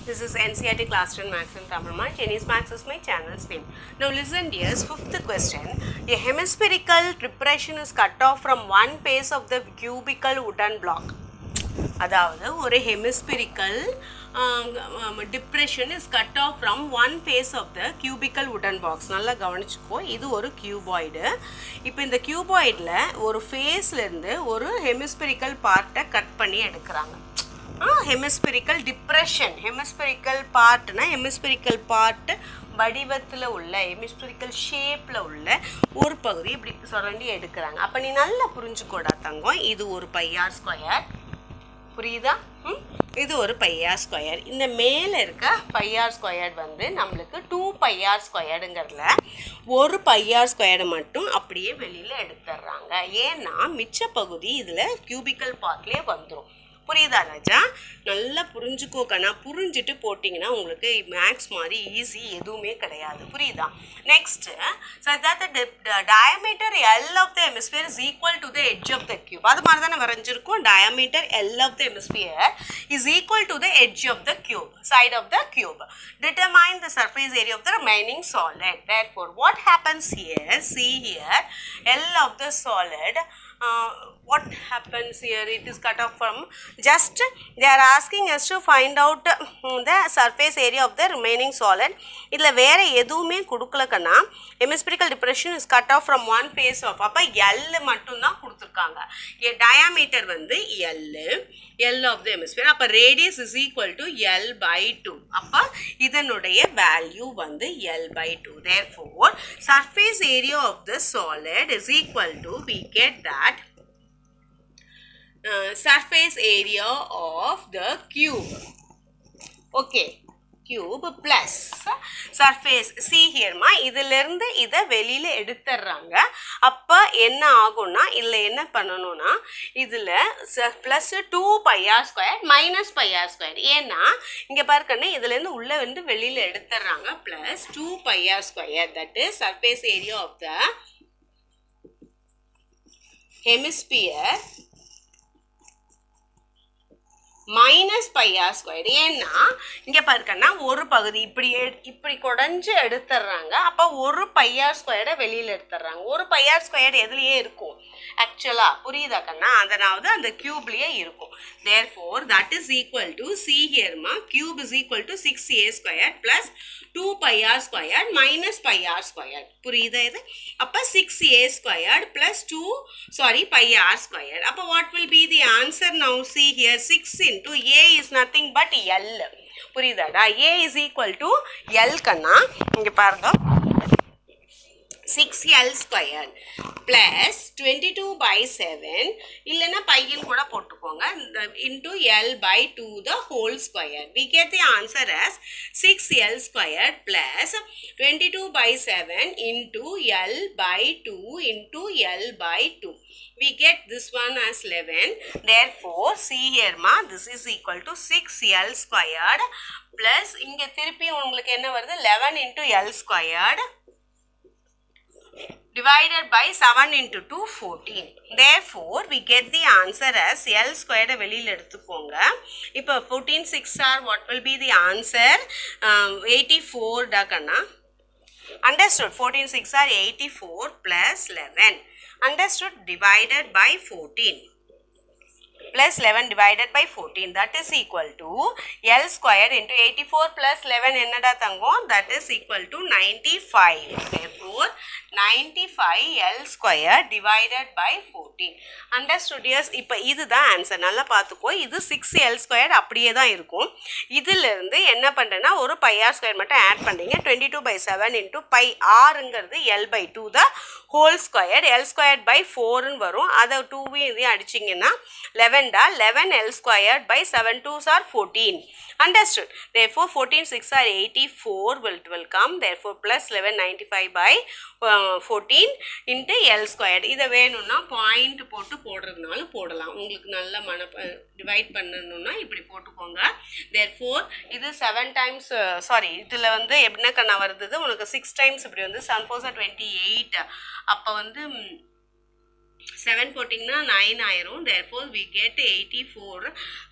This is NCRT Class 10 Max and Tamil. My Chinese Max is my channel's name. Now listen dears, fifth question. A hemispherical depression is cut off from one face of the cubical wooden block. அதாவது ஒரு hemispherical depression is cut off from one face of the cubical wooden box நல்லா கவனிச்சுக்கோ இது ஒரு cuboid இப்போ இந்த கியூபாய்டில் ஒரு ஃபேஸ்லேருந்து ஒரு ஹெமிஸ்பிரிக்கல் பார்ட்டை கட் பண்ணி எடுக்கிறாங்க ஹெமிஸ்பிரிக்கல் டிப்ரெஷன் ஹெமிஸ்பிரிக்கல் பார்ட்னா ஹெமிஸ்பிரிக்கல் பார்ட் வடிவத்தில் உள்ள ஹெமிஸ்பிரிக்கல் ஷேப்பில் உள்ள ஒரு பகுதி இப்படி சுரண்டி எடுக்கிறாங்க அப்போ நீ நல்லா புரிஞ்சுக்கோடா தங்கம் இது ஒரு பையார் ஸ்கொயர் புரியுதா ம் இது ஒரு பையார் ஸ்கொயர் இந்த மேலே இருக்க பையார் ஸ்கொயர் வந்து நம்மளுக்கு டூ பையார் ஸ்கொயருங்கிறதுல ஒரு பையார் ஸ்கொயரை மட்டும் அப்படியே வெளியில் எடுத்துடுறாங்க ஏன்னா மிச்ச பகுதி இதில் கியூபிக்கல் பார்ட்லேயே வந்துடும் புரியுதா ராஜா நல்லா புரிஞ்சுக்கோ கண்ணா புரிஞ்சுட்டு போட்டிங்கன்னா உங்களுக்கு மேக்ஸ் மாதிரி ஈஸி எதுவுமே கிடையாது புரியுதா next so that diameter l of the hemisphere is equal to the edge of the cube அது மாதிரி தானே வரைஞ்சிருக்கோம் diameter l of the hemisphere is equal to the edge of the cube side of the cube determine the surface area of the remaining solid therefore what happens here see here L of the solid uh, what happens here it is cut off from just they are asking us to find out uh, the surface area of the remaining solid இதில் வேறு எதுவுமே கொடுக்கலக்கன்னா hemispherical depression is cut off from one face of அப்போ l மட்டும்தான் கொடுத்துருக்காங்க diameter வந்து l l of the hemisphere அப்போ radius is equal to l by two அப்போ இதனுடைய வேல்யூ வந்து l by two therefore surface area of the solid is equal to we get that surface area of the cube okay cube plus surface see here மா இதிலிருந்து இதை வெளியில் எடுத்துடுறாங்க அப்போ என்ன ஆகும்னா இதில் என்ன பண்ணணும்னா இதில் plus two pi r square minus pi r square ஏன்னா இங்கே பார்க்கணும் இதுலேருந்து உள்ளே வந்து வெளியில் எடுத்துடுறாங்க plus two pi r square that is surface area of the hemisphere minus pi r square ஏன்னா இங்கே பாருக்கன்னா ஒரு பகுதி இப்படி எடு- இப்படி குடஞ்சு எடுத்துடுறாங்க அப்போ ஒரு பையார் ஸ்கொயரை வெளியில் எடுத்துடுறாங்க ஒரு பையார் ஸ்கொயர் எதுலேயே இருக்கும் ஆக்சுவலாக புரியுதா கண்ணா அதனாவது அந்த க்யூப்லேயே இருக்கும் therefore that is equal to see ஹியர்மா cube is equal to six a square plus two pi r square minus pi r square புரியுதா இது அப்போ six a square plus two sorry pi r square அப்போ what will be the answer now see here six into a is nothing but l புரியுதாடா a is equal to l கண்ணா இங்கே பாருங்க six l square plus twenty two by seven இல்லைன்னா பையன் கூட போட்டுக்கோங்க இந்த into l by two the whole square we get the answer as six l square plus twenty two by seven into l by two into l by two we get this one as 11 therefore see here ma this is equal to 6l squared plus இங்க திருப்பி உங்களுக்கு என்ன வருது 11 into l squared divided by 7 into 2 14 therefore we get the answer as l squared வெளியில் எடுத்துக்கோங்க இப்போ 14 6 are what will be the answer um, 84 டா கண்ணா understood 14 6 are 84 plus 11 understood divided by 14 plus 11 divided by 14 that is equal to L square into 84 plus 11 என்னடா தங்கம் that is equal to 95 therefore 95 L square divided by 14 understood yes இப்போ இதுதான் answer நல்லா பார்த்துக்கோ இது 6 L square அப்படியே தான் இருக்கும் இதிலிருந்து என்ன பண்ணுறேன்னா ஒரு பையார் ஸ்கொயர் மட்டும் ஆட் பண்ணுறீங்க twenty two by seven into pi ஆறுங்கிறது l by two the whole square l square by ஃபோர்னு வரும் அதை டூவையும் இதையும் அடிச்சிங்கன்னா லெவன்டா eleven l square by seven twos are fourteen understood therefore fourteen six are eighty four will will come therefore plus eleven ninety five by fourteen into l square இதை வேணும்னா point போட்டு போடுறதுனாலும் போடலாம் உங்களுக்கு நல்ல மன டிவைட் பண்ணணும்னா இப்படி போட்டுக்கோங்க therefore இது செவன் டைம்ஸ் சாரி இதில் வந்து என்ன கண்ணா வருது உனக்கு சிக்ஸ் டைம்ஸ் இப்படி வந்து செவன் ஃபோர் டுவெண்ட்டி எயிட் அப்போ வந்து செவன் போட்டிங்கன்னா நைன் ஆயிரும் therefore we get eighty four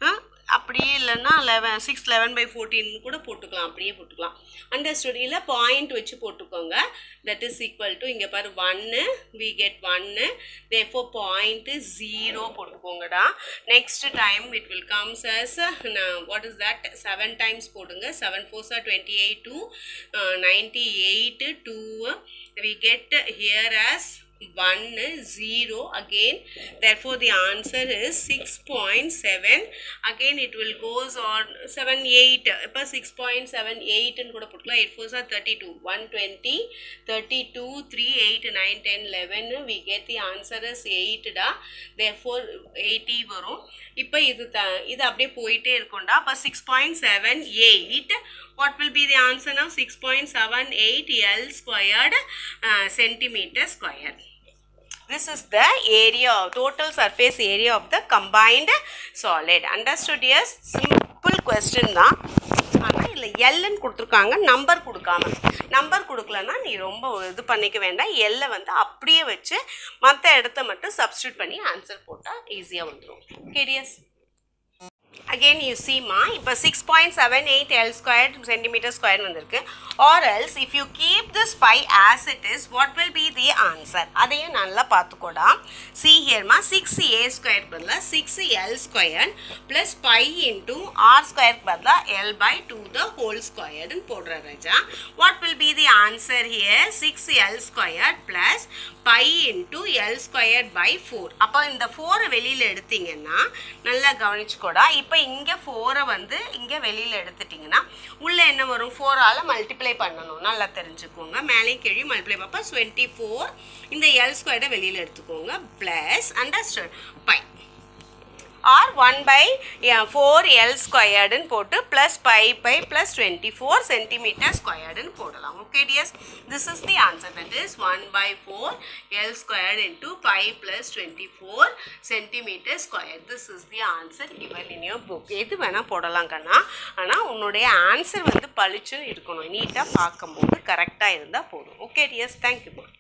அப்படியே இல்லைன்னா eleven six eleven by fourteen கூட போட்டுக்கலாம் அப்படியே போட்டுக்கலாம் அண்டர்ஸ்டுடியில் பாயிண்ட் வச்சு போட்டுக்கோங்க தட் இஸ் ஈக்குவல் டு இங்கே பாரு ஒன்று வி கெட் ஒன்று தேஃபோ பாயிண்ட்டு ஜீரோ போட்டுக்கோங்கடா next time it will comes as what is that seven times போடுங்க seven four sir twenty eight two ninety eight two we get here as 1 0 again therefore the answer is 6.7 again it will goes on 7 8 இப்போ 6.78 ன்னு கூட போட்டுக்கலாம் 8 4 are 32 120 32 3 8 9 10 11 we get the answer is 8 டா therefore 80 வரும் இப்போ இது த இது அப்படியே போயிட்டே இருக்கும்டா அப்போ 6.78 what will be the answer now 6.78 L squared uh, centimeter square this is the area total surface area of the combined solid understood yes simple question தான் ஆனால் இல்லை எல்லுன்னு கொடுத்துருக்காங்க நம்பர் கொடுக்காம நம்பர் கொடுக்கலன்னா நீ ரொம்ப இது பண்ணிக்க வேண்டாம் எல்லை வந்து அப்படியே வச்சு மற்ற இடத்த மட்டும் சப்ஸ்டியூட் பண்ணி ஆன்சர் போட்டால் ஈஸியாக வந்துடும் கேடியஸ் அகெயின் யூ சீமா இப்போ six point seven eight l square centimetre square வந்திருக்கு or else if you keep this pi as it is what will be the answer அதையும் நல்லா பார்த்துக்கோடா சி ஹியர்மா சிக்ஸ் ஏ ஸ்கொயர் பதிலாக six l square plus pi into r square பதிலாக l by two the whole ஸ்கொயர்னு போடுற ராஜா what will be the answer here six l square plus pi into l square by four அப்போ இந்த ஃபோரை வெளியில் எடுத்தீங்கன்னா நல்லா கவனிச்சுக்கோடா இப்போ இங்கே ஃபோரை வந்து இங்கே வெளியில் எடுத்துட்டிங்கன்னா உள்ளே என்ன வரும் ஃபோரால் மல்டிப்ளை பண்ணணும் நல்லா தெரிஞ்சுக்கோங்க மேலே கீழே மல்டிப்ளை அப்போ டுவெண்ட்டி ஃபோர் இந்த எல் ஸ்கொயரை வெளியில் எடுத்துக்கோங்க plus understand pi r one by four l ஸ்கொயர்டுன்னு போட்டு plus pi pi plus twenty four centimetre ஸ்கொயர்டுன்னு போடலாம் okay dears this is the answer that is one by four l squared into pi plus twenty four centimetre square this is the answer given in your book எது வேணால் போடலாம் கண்ணா ஆனால் உன்னுடைய answer வந்து பளிச்சுன்னு இருக்கணும் நீட்டாக பார்க்கும்போது கரெக்டாக இருந்தால் போதும் ஓகே டியர்ஸ் தேங்க்யூ